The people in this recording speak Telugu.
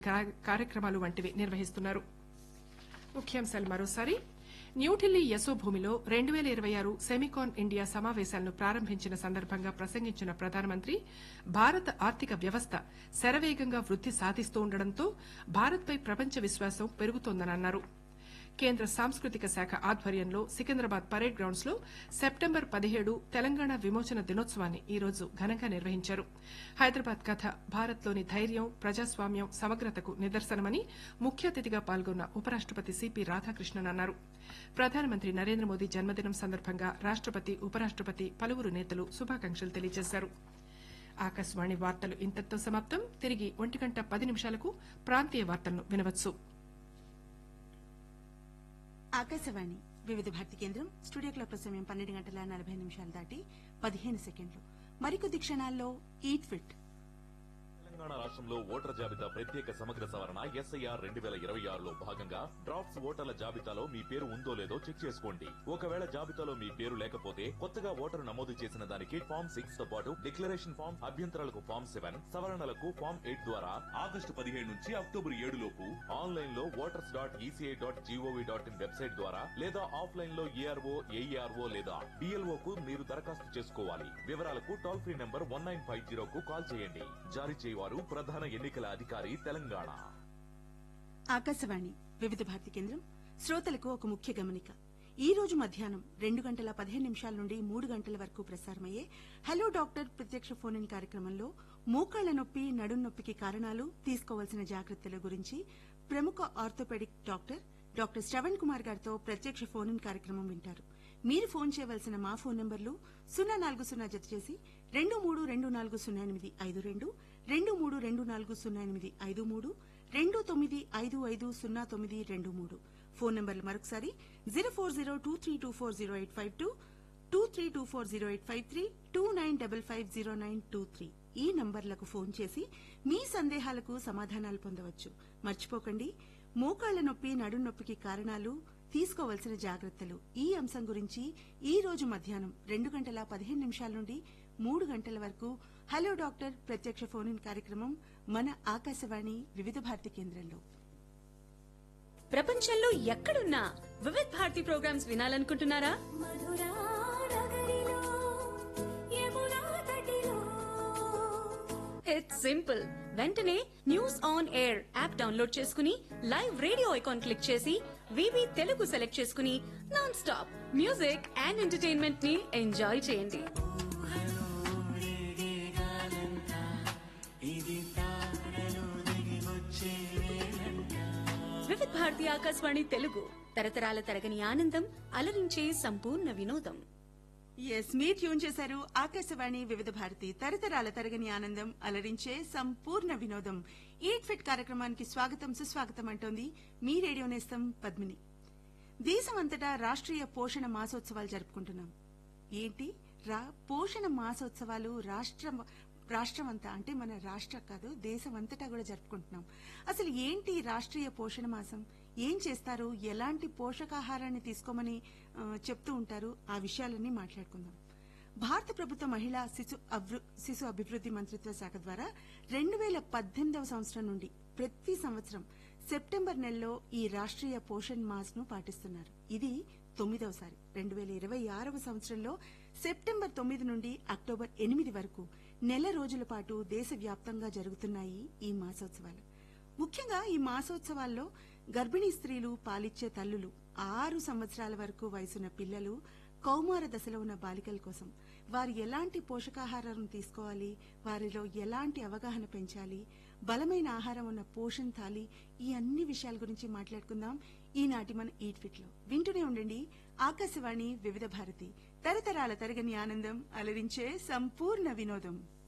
కా- కార్యక్రమాలు వంటివి నిర్వహిస్తున్నారు ముఖ్యాంశాలు మరోసారి న్యూఢిల్లీ యశోభూమిలో రెండు వేల ఇరవై ఆరు సెమికాన్ ఇండియా సమావేశాలను ప్రారంభించిన సందర్భంగా ప్రసంగించిన ప్రధానమంత్రి భారత ఆర్థిక వ్యవస్థ శరవేగంగా వృద్ది సాధిస్తూ ఉండడంతో భారత్పై ప్రపంచ విశ్వాసం పెరుగుతోందని అన్నారు కేంద్ర సాంస్కృతిక శాఖ ఆధ్వర్యంలో సికింద్రాబాద్ పరేడ్ గ్రౌండ్స్ లో సెప్టెంబర్ పదిహేడు తెలంగాణ విమోచన దినోత్సవాన్ని ఈ రోజు ఘనంగా నిర్వహించారు హైదరాబాద్ కథ భారత్లోని ధైర్యం ప్రజాస్వామ్యం సమగ్రతకు నిదర్శనమని ముఖ్య అతిథిగా పాల్గొన్న ఉపరాష్టపతి సిపి రాధాకృష్ణన్ అన్నారు ప్రధానమంత్రి నరేంద్ర మోదీ జన్మదినం సందర్భంగా రాష్టపతి ఉపరాష్టపతి పలువురు నేతలు శుభాకాంక్షలు తెలియజేశారు ఆకాశవాణి వార్తలు ఇంతటితో సమాప్తం తిరిగి ఒంటి గంట పది నిమిషాలకు ప్రాంతీయ వార్తలను వినవచ్చు ఆకాశవాణి వివిధ భారతి కేంద్రం స్టూడియో క్లాక్ సమయం పన్నెండు గంటల నలభై నిమిషాలు దాటి పదిహేను సెకండ్లు మరికొద్ది క్షణాల్లో ఈట్ ఫిట్ తెలంగాణ రాష్ట్రంలో ఓటర్ల జాబితా ప్రత్యేక సమగ్ర సవరణ ఎస్ఐఆర్ రెండు వేల ఇరవై ఆరులో భాగంగా డ్రాఫ్ట్స్ ఓటర్ల జాబితాలో మీ పేరు ఉందో లేదో చెక్ చేసుకోండి ఒకవేళ జాబితాలో మీ పేరు లేకపోతే కొత్తగా ఓటరు నమోదు చేసిన దానికి ఫామ్ సిక్స్ తో పాటు డిక్లరేషన్ ఫామ్ అభ్యంతరాలకు ఫామ్ సెవెన్ సవరణలకు ఫామ్ ఎయిట్ ద్వారా ఆగస్టు పదిహేడు నుంచి అక్టోబర్ ఏడు లోపు ఆన్లైన్ లో voters dot ECI dot GOV dot in website ద్వారా లేదా ఆఫ్లైన్ లో ఏఆర్ఓ ఏఈఆర్ఓ లేదా డిఎల్ఓ కు మీరు దరఖాస్తు చేసుకోవాలి వివరాలకు toll free number one nine five zero కు కాల్ చేయండి జారీ చేయవారు ప్రధాన ఎన్నికల అధికారి తెలంగాణ ఆకాశవాణి వివిధ భారతి కేంద్రం శ్రోతలకు ఒక ముఖ్య గమనిక ఈ రోజు మధ్యాహ్నం రెండు గంటల పదిహేను నిమిషాల నుండి మూడు గంటల వరకు ప్రసారమయ్యే హలో డాక్టర్ ప్రత్యక్ష ఫోన్ ఇన్ కార్యక్రమంలో మోకాళ్ల నొప్పి నడుం నొప్పికి కారణాలు తీసుకోవాల్సిన జాగ్రత్తల గురించి ప్రముఖ orthopaedic doctor doctor Shravan Kumar గారితో ప్రత్యక్ష ఫోన్ ఇన్ కార్యక్రమం వింటారు మీరు ఫోన్ చేయవలసిన మా ఫోన్ నంబర్లు సున్నా నాలుగు సున్నా జత చేసి రెండు మూడు రెండు నాలుగు సున్నా ఎనిమిది ఐదు రెండు రెండు మూడు రెండు నాలుగు సున్నా ఎనిమిది ఐదు మూడు రెండు తొమ్మిది ఐదు ఐదు సున్నా తొమ్మిది రెండు మూడు ఫోన్ నంబర్లు మరొకసారి zero four zero two three two four zero eight five two two three two four zero eight five three two nine double five zero nine two three ఈ నంబర్లకు ఫోన్ చేసి మీ సందేహాలకు సమాధానాలు పొందవచ్చు మర్చిపోకండి మోకాళ్ల నొప్పి నడుం నొప్పికి కారణాలు తీసుకోవాల్సిన జాగ్రత్తలు ఈ అంశం గురించి ఈ రోజు మధ్యాహ్నం రెండు గంటల పదిహేను నిమిషాల నుండి మూడు గంటల వరకు హలో డాక్టర్ ప్రత్యక్ష ఫోన్ ఇన్ కార్యక్రమం మన ఆకాశవాణి వివిధ భారతి కేంద్రంలో ప్రపంచంలో ఎక్కడున్నా వివిధ్ భారతి ప్రోగ్రామ్స్ వినాలనుకుంటున్నారా మధురా నగరిలో యమునా తటిలో ఇట్స్ సింపుల్ వెంటనే news on air app download చేసుకుని లైవ్ రేడియో ఐకాన్ క్లిక్ చేసి వివి తెలుగు సెలెక్ట్ చేసుకుని non stop music and entertainment ని ఎంజాయ్ చేయండి వివిధ్ భారతి ఆకాశవాణి తెలుగు తరతరాల తరగని ఆనందం అలరించే సంపూర్ణ వినోదం ఎస్ మీ ట్యూన్ చేశారు ఆకాశవాణి వివిధ భారతి తరతరాల తరగని ఆనందం అలరించే సంపూర్ణ వినోదం ఈట్ ఫిట్ కార్యక్రమానికి స్వాగతం సుస్వాగతం అంటోంది మీ రేడియో నేస్తం పద్మిని దేశమంతటా రాష్ట్రీయ పోషణ మాసోత్సవాలు జరుపుకుంటున్నాం ఏంటి రా పోషణ మాసోత్సవాలు రాష్ట్రం రాష్ట్రం అంతా అంటే మన రాష్ట్ర కాదు దేశం అంతటా కూడా జరుపుకుంటున్నాం అసలు ఏంటి రాష్ట్రీయ పోషణ మాసం ఏం చేస్తారు ఎలాంటి పోషకాహారాన్ని తీసుకోమని ఆ, చెప్తూ ఉంటారు ఆ విషయాలన్నీ మాట్లాడుకుందాం భారత ప్రభుత్వ మహిళా శిశు అభృ- శిశు అభివృద్ది మంత్రిత్వ శాఖ ద్వారా రెండు వేల పద్దెనిమిదవ సంవత్సరం నుండి ప్రతి సంవత్సరం సెప్టెంబర్ నెలలో ఈ రాష్ట్రీయ పోషణ్ మాస్ ను పాటిస్తున్నారు ఇది తొమ్మిదవసారి రెండు వేల ఇరవై ఆరవ సంవత్సరంలో సెప్టెంబర్ తొమ్మిది నుండి అక్టోబర్ ఎనిమిది వరకు నెల రోజుల పాటు దేశవ్యాప్తంగా జరుగుతున్నాయి ఈ మాసోత్సవాలు ముఖ్యంగా ఈ మాసోత్సవాల్లో గర్భిణీ స్త్రీలు పాలిచ్చే తల్లులు ఆరు సంవత్సరాల వరకు వయసున్న పిల్లలు కౌమార దశలో ఉన్న బాలికల కోసం వారు ఎలాంటి పోషకాహారం తీసుకోవాలి వారిలో ఎలాంటి అవగాహన పెంచాలి బలమైన ఆహారం ఉన్న పోషణ్ థాలి ఈ అన్ని విషయాల గురించి మాట్లాడుకుందాం ఈనాటి మన ఈట్ ఫిట్ లో వింటూనే ఉండండి ఆకాశవాణి వివిధ భారతి తరతరాల తరగని ఆనందం అలరించే సంపూర్ణ వినోదం